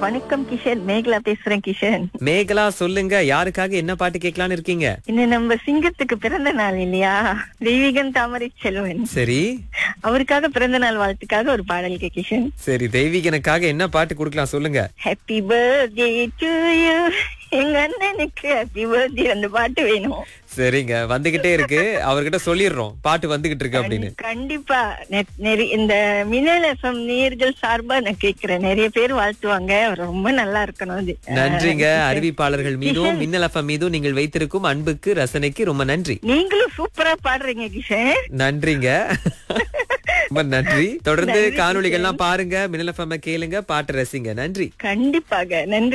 வணக்கம் கிஷன் மேகலா பேசுறேன் கிஷன் மேகலா சொல்லுங்க யாருக்காக என்ன பாட்டு கேட்கலான்னு இருக்கீங்க இந்த நம்ம சிங்கத்துக்கு பிறந்த நாள் இல்லையா தெய்வீகன் தாமரை செல்வன் சரி அவருக்காக பிறந்த நாள் வாழ்த்துக்காக ஒரு பாடல் கே கிஷன் சரி தெய்வீகனுக்காக என்ன பாட்டு கொடுக்கலாம் சொல்லுங்க ஹாப்பி பர்த்டே டு யூ எங்க அண்ணனுக்கு ஹாப்பி பர்த்டே அந்த பாட்டு வேணும் சரிங்க வந்துகிட்டே இருக்கு அவர்கிட்ட சொல்லிடுறோம் பாட்டு வந்துகிட்டு இருக்கு அப்படின்னு கண்டிப்பா நெ- நெறி- இந்த மின்னல் எஃப்எம் நேர்கள் சார்பா நான் கேக்குறேன் நிறைய பேர் வாழ்த்துவாங்க ரொம்ப நல்லா இருக்கணும் அது நன்றிங்க அறிவிப்பாளர்கள் மீதும் மின்னல் எஃப்எம் மீதும் நீங்கள் வைத்திருக்கும் அன்புக்கு ரசனைக்கு ரொம்ப நன்றி நீங்களும் சூப்பரா பாடுறீங்க கிஷன் நன்றிங்க ரொம்ப நன்றி தொடர்ந்து நன்றி, காணொளிகள்லாம் பாருங்க மின்னல் எஃப்எம் கேளுங்க பாட்டு ரசிங்க நன்றி கண்டிப்பாக நன்றி